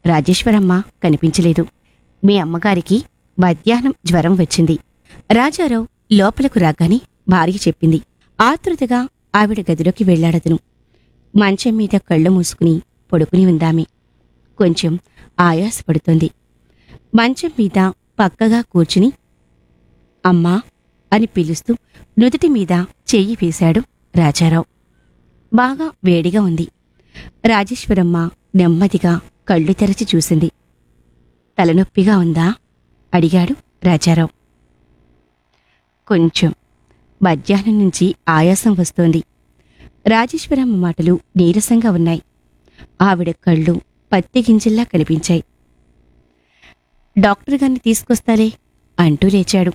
రాజేశ్వరమ్మ కనిపించలేదు మీ అమ్మగారికి మధ్యాహ్నం జ్వరం వచ్చింది రాజారావు లోపలకు రాగానే భార్య చెప్పింది ఆతృతగా ఆవిడ గదిలోకి వెళ్ళాడతను మంచం మీద కళ్ళు మూసుకుని పడుకుని ఉందామె కొంచెం ఆయాసపడుతోంది మంచం మీద పక్కగా కూర్చుని అమ్మా అని పిలుస్తూ నుదుటి మీద చెయ్యి వేశాడు రాజారావు బాగా వేడిగా ఉంది రాజేశ్వరమ్మ నెమ్మదిగా కళ్ళు తెరచి చూసింది తలనొప్పిగా ఉందా అడిగాడు రాజారావు కొంచెం మధ్యాహ్నం నుంచి ఆయాసం వస్తోంది రాజేశ్వరమ్మ మాటలు నీరసంగా ఉన్నాయి ఆవిడ కళ్ళు పత్తి గింజల్లా కనిపించాయి డాక్టర్ గారిని తీసుకొస్తాలే అంటూ లేచాడు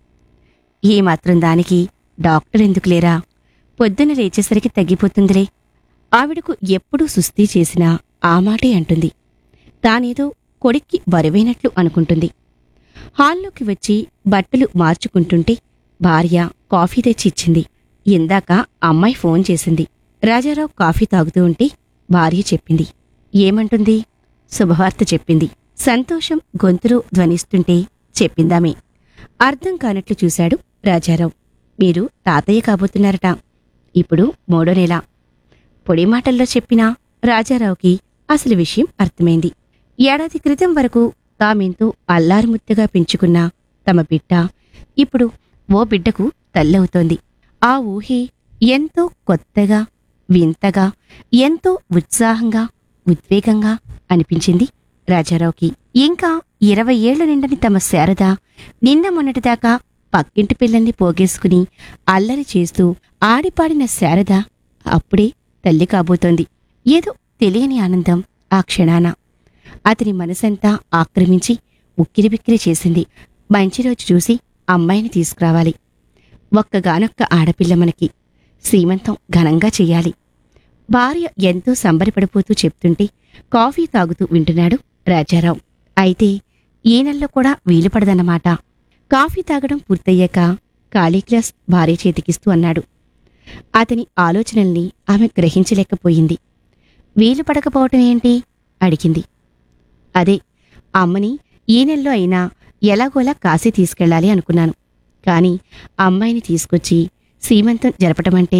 ఈ మాత్రం దానికి డాక్టర్ ఎందుకు లేరా పొద్దున లేచేసరికి తగ్గిపోతుందిలే ఆవిడకు ఎప్పుడూ సుస్థి చేసినా ఆ మాటే అంటుంది తానేదో కొడుక్కి బరువైనట్లు అనుకుంటుంది హాల్లోకి వచ్చి బట్టలు మార్చుకుంటుంటే భార్య కాఫీ తెచ్చి ఇచ్చింది ఇందాక అమ్మాయి ఫోన్ చేసింది రాజారావు కాఫీ తాగుతూ ఉంటే భార్య చెప్పింది ఏమంటుంది శుభవార్త చెప్పింది సంతోషం గొంతులో ధ్వనిస్తుంటే చెప్పిందామే అర్థం కానట్లు చూశాడు రాజారావు మీరు తాతయ్య కాబోతున్నారట ఇప్పుడు మూడో నెల పొడి మాటల్లో చెప్పినా రాజారావుకి అసలు విషయం అర్థమైంది ఏడాది క్రితం వరకు తామెంతో అల్లారుముద్దుగా పెంచుకున్న తమ బిడ్డ ఇప్పుడు ఓ బిడ్డకు తల్లవుతోంది ఆ ఊహే ఎంతో కొత్తగా వింతగా ఎంతో ఉత్సాహంగా ఉద్వేగంగా అనిపించింది రాజారావుకి ఇంకా ఇరవై ఏళ్ల నిండని తమ శారద నిన్న మొన్నటిదాకా పక్కింటి పిల్లల్ని పోగేసుకుని అల్లరి చేస్తూ ఆడిపాడిన శారద అప్పుడే తల్లి కాబోతోంది ఏదో తెలియని ఆనందం ఆ క్షణాన అతని మనసంతా ఆక్రమించి ఉక్కిరిబిక్కిరి చేసింది మంచి రోజు చూసి అమ్మాయిని తీసుకురావాలి ఒక్కగానొక్క ఆడపిల్ల మనకి శ్రీమంతం ఘనంగా చెయ్యాలి భార్య ఎంతో సంబరపడిపోతూ చెప్తుంటే కాఫీ తాగుతూ వింటున్నాడు రాజారావు అయితే ఈ నెలలో కూడా వీలు పడదన్నమాట కాఫీ తాగడం పూర్తయ్యాక ఖాళీ గ్లాస్ భార్య చేతికిస్తూ అన్నాడు అతని ఆలోచనల్ని ఆమె గ్రహించలేకపోయింది వీలు పడకపోవటం ఏంటి అడిగింది అదే అమ్మని ఈ నెలలో అయినా ఎలాగోలా కాశీ తీసుకెళ్ళాలి అనుకున్నాను కాని అమ్మాయిని తీసుకొచ్చి సీమంతం జరపటమంటే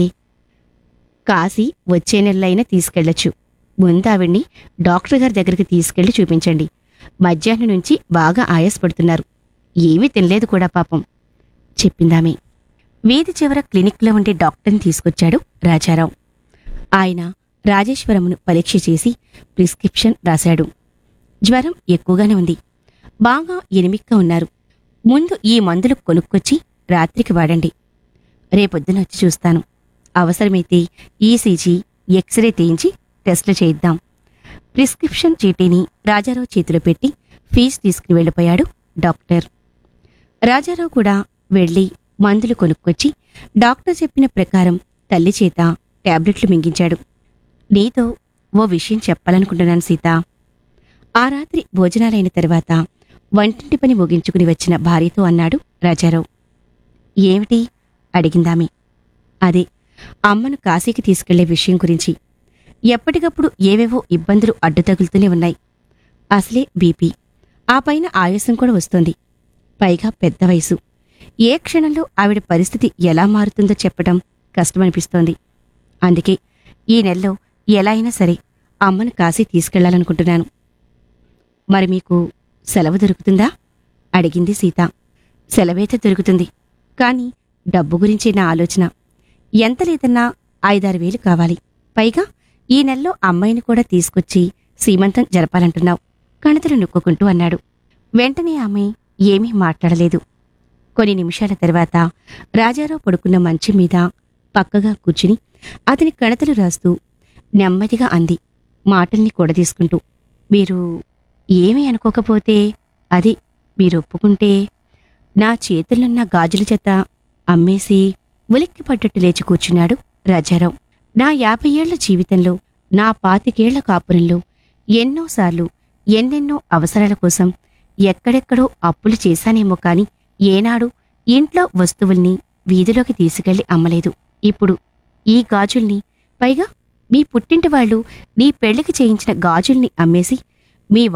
కాశీ వచ్చే నెలలైనా తీసుకెళ్లొచ్చు ముందు ఆవిడ్ని డాక్టర్ గారి దగ్గరికి తీసుకెళ్లి చూపించండి మధ్యాహ్నం నుంచి బాగా ఆయాసపడుతున్నారు ఏమీ తినలేదు కూడా పాపం చెప్పిందామె వీధి చివర క్లినిక్లో ఉండే డాక్టర్ని తీసుకొచ్చాడు రాజారావు ఆయన రాజేశ్వరమును పరీక్ష చేసి ప్రిస్క్రిప్షన్ రాశాడు జ్వరం ఎక్కువగానే ఉంది బాగా ఎనిమిక్గా ఉన్నారు ముందు ఈ మందులు కొనుక్కొచ్చి రాత్రికి వాడండి రేపొద్దున వచ్చి చూస్తాను అవసరమైతే ఈసీజీ ఎక్స్రే తీయించి టెస్టులు చేయిద్దాం ప్రిస్క్రిప్షన్ చీటీని రాజారావు చేతిలో పెట్టి ఫీజు తీసుకుని వెళ్ళిపోయాడు డాక్టర్ రాజారావు కూడా వెళ్ళి మందులు కొనుక్కొచ్చి డాక్టర్ చెప్పిన ప్రకారం తల్లి చేత టాబ్లెట్లు మింగించాడు నీతో ఓ విషయం చెప్పాలనుకుంటున్నాను సీత ఆ రాత్రి భోజనాలైన తర్వాత వంటింటి పని ముగించుకుని వచ్చిన భార్యతో అన్నాడు రాజారావు ఏమిటి అడిగిందామె అదే అమ్మను కాశీకి తీసుకెళ్లే విషయం గురించి ఎప్పటికప్పుడు ఏవేవో ఇబ్బందులు అడ్డు తగులుతూనే ఉన్నాయి అసలే బీపీ ఆ పైన ఆయాసం కూడా వస్తోంది పైగా పెద్ద వయసు ఏ క్షణంలో ఆవిడ పరిస్థితి ఎలా మారుతుందో చెప్పడం కష్టమనిపిస్తోంది అందుకే ఈ నెలలో ఎలా అయినా సరే అమ్మను కాశీ తీసుకెళ్లాలనుకుంటున్నాను మరి మీకు సెలవు దొరుకుతుందా అడిగింది సీత సెలవైతే దొరుకుతుంది కాని డబ్బు గురించి నా ఆలోచన ఎంత లేదన్నా ఐదారు వేలు కావాలి పైగా ఈ నెలలో అమ్మాయిని కూడా తీసుకొచ్చి సీమంతం జరపాలంటున్నావు కణతలు నొక్కుంటూ అన్నాడు వెంటనే ఆమె ఏమీ మాట్లాడలేదు కొన్ని నిమిషాల తర్వాత రాజారావు పడుకున్న మంచం మీద పక్కగా కూర్చుని అతని కణతలు రాస్తూ నెమ్మదిగా అంది మాటల్ని కూడదీసుకుంటూ మీరు ఏమీ అనుకోకపోతే అది మీరు ఒప్పుకుంటే నా చేతులున్న గాజుల చేత అమ్మేసి ఉలిక్కి పడ్డట్టు లేచి కూర్చున్నాడు రాజారావు నా యాభై ఏళ్ల జీవితంలో నా పాతికేళ్ల కాపురంలో ఎన్నోసార్లు ఎన్నెన్నో అవసరాల కోసం ఎక్కడెక్కడో అప్పులు చేశానేమో కాని ఏనాడు ఇంట్లో వస్తువుల్ని వీధిలోకి తీసుకెళ్లి అమ్మలేదు ఇప్పుడు ఈ గాజుల్ని పైగా మీ పుట్టింటి వాళ్ళు నీ పెళ్లికి చేయించిన గాజుల్ని అమ్మేసి మీ